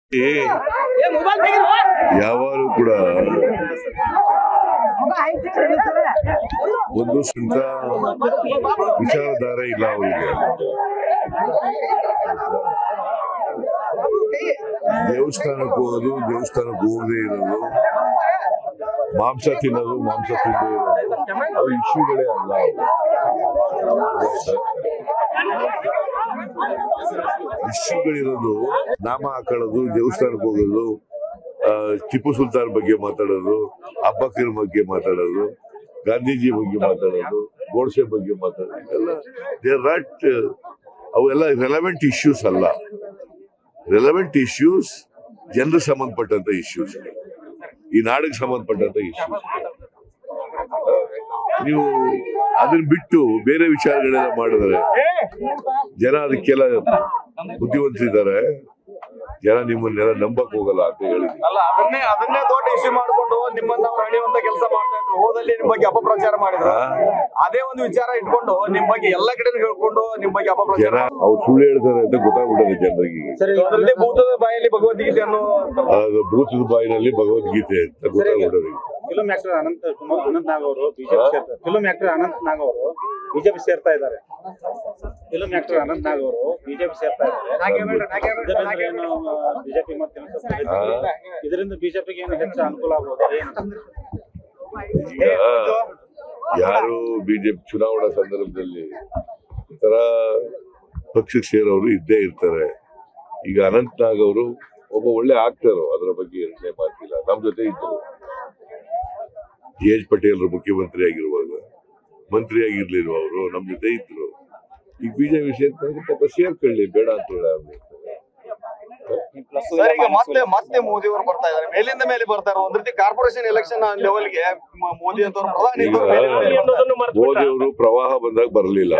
ಯಾವಾಗಲೂ ಕೂಡ ಒಂದು ಸ್ವಂತ ವಿಚಾರಧಾರೆ ಇಲ್ಲ ಅವರಿಗೆ ದೇವಸ್ಥಾನಕ್ಕೆ ಹೋಗೋದು ದೇವಸ್ಥಾನಕ್ಕೆ ಹೋಗದೆ ಇರೋದು ಮಾಂಸ ತಿನ್ನೋದು ಮಾಂಸ ತಿನ್ನದೇ ಇರೋದು ಅವು ಇಶ್ಯೂಗಳೇ ಅಲ್ಲ ಇಶ್ಯೂಗಳಿರೋದು ನಾಮ ಹಾಕೊಳ್ಳೋದು ದೇವಸ್ಥಾನಕ್ಕೆ ಹೋಗೋದು ಆ, ಟಿಪ್ಪು ಸುಲ್ತಾನ್ ಬಗ್ಗೆ ಮಾತಾಡೋದು ಅಬ್ಬಕ್ಕರ ಬಗ್ಗೆ ಮಾತಾಡೋದು ಗಾಂಧೀಜಿ ಬಗ್ಗೆ ಮಾತಾಡೋದು ಗೋಡ್ಸೆ ಬಗ್ಗೆ ಮಾತಾಡೋದು ಎಲ್ಲ ದೇರ್ ನಾಟ್ ಅವೆಲ್ಲ ರೆಲವೆಂಟ್ ಇಶ್ಯೂಸ್ ಅಲ್ಲ ರೆಲವೆಂಟ್ ಇಶ್ಯೂಸ್ ಜನರಿಗೆ ಸಂಬಂಧಪಟ್ಟಂತ ಇಶ್ಯೂಸ್ ಈ ನಾಡಿಗೆ ಸಂಬಂಧಪಟ್ಟಂತ ಇಶ್ಯೂಸ್ ನೀವು ಅದನ್ನ ಬಿಟ್ಟು ಬೇರೆ ವಿಚಾರಗಳೆಲ್ಲ ಮಾಡಿದ್ರೆ ಜನ ಅದಕ್ಕೆಲ್ಲ ಬುದ್ಧಿವಂತರಿದ್ದಾರೆ ಜನ ನಿಮ್ಮನ್ನೆಲ್ಲ ನಂಬಕ್ ಹೋಗಲ್ಲ ಅಂತ ಹೇಳಿದ್ವಿ ಅಲ್ಲ ಅದನ್ನೇ ಅದನ್ನೇ ದೊಡ್ಡ ಇಶ್ಯೂ ಮಾಡ್ಕೊಂಡು ನಿಮ್ಮನ್ನ ಅವ್ರು ಅಣಿಯುವಂತ ಕೆಲಸ ಮಾಡ್ತಾ ಇದ್ರು ಹೋದಲ್ಲಿ ನಿಮ್ ಬಗ್ಗೆ ಅಪಪ್ರಚಾರ ಮಾಡಿದ್ರು ಅದೇ ಒಂದು ವಿಚಾರ ಇಟ್ಕೊಂಡು ನಿಮ್ ಬಗ್ಗೆ ಎಲ್ಲ ಕಡೆ ಹೇಳ್ಕೊಂಡು ನಿಮ್ ಬಗ್ಗೆ ಅಪಪ್ರಚಾರ ಜನ ಅವ್ರು ಸುಳ್ಳು ಹೇಳ್ತಾರೆ ಅಂತ ಗೊತ್ತಾಗ್ಬಿಟ್ಟದೆ ಜನರಿಗೆ ಅದರಲ್ಲಿ ಭೂತದ ಬಾಯಲ್ಲಿ ಭಗವದ್ಗೀತೆ ಅನ್ನೋ ಅದು ಭೂತದ ಬಾಯಿನಲ್ಲಿ ಭಗವದ್ಗೀತೆ ಅಂತ ಗೊತ್ತಾಗ್ಬಿಟ್ಟದೆ ಫಿಲ್ಮ್ ಆಕ್ಟರ್ ಅನಂತ್ ಕುಮಾರ್ ಅನಂತ್ ನಾಗ್ ಅವರು ಬಿಜೆಪಿ ಸೇರ್ತಾರೆ ಫಿಲ್ಮ್ ಆಕ್ಟರ್ ಅನಂತ್ ನಾಗ್ ಅವರು ಬಿಜೆಪಿ ಸೇರ್ತಾ ಇದ್ದಾರೆ ಫಿಲ್ಮ್ ಆಕ್ಟರ್ ಅನಂತ್ ನಾಗ್ ಅವರು ಬಿಜೆಪಿ ಸೇರ್ತಾ ಇದ್ದಾರೆ ಇದರಿಂದ ಏನು ಬಿಜೆಪಿ ಮತ್ತೆ ಇನ್ನೊಂದ್ ಸ್ವಲ್ಪ ಹೆಚ್ಚು- ಇದರಿಂದ ಬಿಜೆಪಿಗೆ ಏನು ಹೆಚ್ಚು ಅನುಕೂಲ ಆಗ್ಬೋದು ಏನು ಈಗ ಯಾರು ಬಿಜೆಪಿ ಚುನಾವಣಾ ಸಂದರ್ಭದಲ್ಲಿ ಈ ತರ ಪಕ್ಷಕ್ಕೆ ಸೇರೋರು ಇದ್ದೇ ಇರ್ತಾರೆ ಈಗ ಅನಂತ್ನಾಗ್ ಅವರು ಒಬ್ಬ ಒಳ್ಳೆ ಆಕ್ಟರ್ ಅದರ ಬಗ್ಗೆ ಎರಡನೇ ಮಾತಿಲ್ಲ ನಮ್ ಜೊತೆ ಇದ್ರು ಜಿ ಎಚ್ ಪಟೇಲ್ ಮುಖ್ಯಮಂತ್ರಿ ಆಗಿರುವಾಗ ಮಂತ್ರಿ ಆಗಿರ್ಲಿಲ್ವ ಅವರು ನಮ್ ಜೊತೆ ಇದ್ರು ಈಗ ಬಿಜೆಪಿ ಸೇರ್ಕೊಂಡ್ರೆ ಪಾಪ ಸೇರ್ಕೊಳ್ಳಿ ಬೇಡ ಅಂತ ಹೇಳ ಸರ್ ಈಗ ಮತ್ತೆ ಮತ್ತೆ ಮೋದಿ ಅವರು ಬರ್ತಾ ಇದಾರೆ ಮೇಲಿಂದ ಮೇಲೆ ಬರ್ತಾ ಇರೋ ಒಂದ್ ರೀತಿ ಕಾರ್ಪೊರೇಷನ್ ಎಲೆಕ್ಷನ್ ಲೆವೆಲ್ಗೆ ಮೋದಿ ಅಂತ ಪ್ರಧಾನಿ ಈಗ ಅಂತವ್ರು ಮೇಲಿಂದ ಮೇಲೆ ಬರ್ತಾ ಇದ್ದಾರೆ. ಮೋದಿ ಅವರು ಪ್ರವಾಹ ಬಂದಾಗ ಬರಲಿಲ್ಲ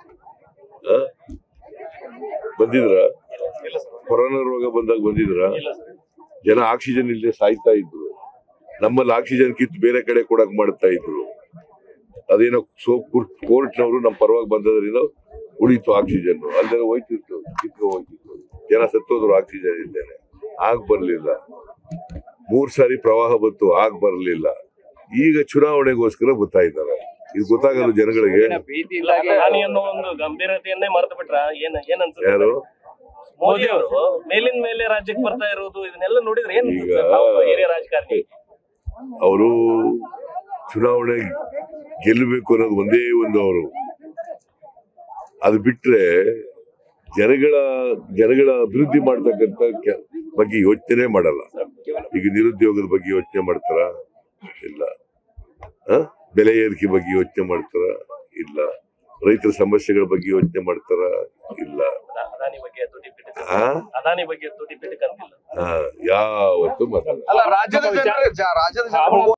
ಬಂದಿದ್ರ ಇಲ್ಲ ಸರ್ ಕೊರೋನಾ ರೋಗ ಬಂದಾಗ ಬಂದಿದ್ರ ಜನ ಆಕ್ಸಿಜನ್ ಇಲ್ಲದೆ ಸಾಯ್ತಾ ಇದ್ರು ನಮ್ಮಲ್ಲಿ ಆಕ್ಸಿಜನ್ ಕಿತ್ತು ಬೇರೆ ಕಡೆ ಕೊಡಕ್ ಮಾಡ್ತಾ ಇದ್ರು ಅದೇನೋ ಸೋ ಕೋರ್ಟ್ನವರು ನಮ್ಮ ಪರವಾಗಿ ಬಂದದ್ರಿಂದ ಉಳಿತು ಆಕ್ಸಿಜನ್ ಅಲ್ಲೆಲ್ಲ ಹೋಯ್ತಿತ್ತು ಕಿತ್ಕೊ ಹೋಯ್ತಿತ್ತು ಜನ ಸತ್ತೋದ್ರು ಆಕ್ಸಿಜನ್ ಇದ್ದೇನೆ ಆಗ ಬರ್ಲಿಲ್ಲ ಮೂರ್ ಸಾರಿ ಪ್ರವಾಹ ಬಂತು ಆಗ ಬರ್ಲಿಲ್ಲ ಈಗ ಚುನಾವಣೆಗೋಸ್ಕರ ಬರ್ತಾ ಇದ್ದಾರೆ ಇದು ಗೊತ್ತಾಗಲ್ಲ ಜನಗಳಿಗೆ ಹಾನಿ ಅನ್ನೋ ಒಂದು ಗಂಭೀರತೆಯನ್ನೇ ಮರೆತು ಬಿಟ್ರ ಏನ್ ಏನ್ ಅನ್ಸುತ್ತೆ ಯಾರು ಮೋದಿ ಅವರು ಮೇಲಿನ ಮೇಲೆ ರಾಜ್ಯಕ್ಕೆ ಬರ್ತಾ ಇರೋದು ಇದನ್ನೆಲ್ಲ ನೋಡಿದ್ರೆ ಏನ್ ಅನ್ಸುತ್ತೆ ಈಗ- ಸರ್? ನಾವು ಹಿರಿಯ ರಾಜಕಾರಣಿ ಅವರು ಚುನಾವಣೆ ಗೆಲ್ಲಬೇಕು ಅನ್ನೋದು ಒಂದೇ ಒಂದು ಅವರು ಅದು ಬಿಟ್ರೆ ಜನಗಳ ಜನಗಳ ಅಭಿವೃದ್ಧಿ ಮಾಡ್ತಕ್ಕಂಥ ಕೆ- ಬಗ್ಗೆ ಯೋಚನೆ ಮಾಡಲ್ಲ ಈಗ ನಿರುದ್ಯೋಗದ ಬಗ್ಗೆ ಯೋಚನೆ ಮಾಡ್ತಾರ ಇಲ್ಲ ಆ? ಬೆಲೆ ಏರಿಕೆ ಬಗ್ಗೆ ಯೋಚನೆ ಮಾಡ್ತಾರ ಇಲ್ಲ ರೈತರ ಸಮಸ್ಯೆಗಳ ಬಗ್ಗೆ ಯೋಚನೆ ಮಾಡ್ತಾರ ಇಲ್ಲ ಅದ- ಅದಾನಿ ಬಗ್ಗೆ ತುಟಿ ಪಿಟಿಕ ಆ? ಅದಾನಿ ಬಗ್ಗೆ ತುಟಿ ಪಿಟಿಕ ಅಂತಿಲ್ಲ ಆ, ಯಾವತ್ತೂ ಮಾತಾಡ ಅಲ್ಲ ರಾಜ್ಯದ ಜನರು ಜ- ರಾಜ್ಯದ ಜನರು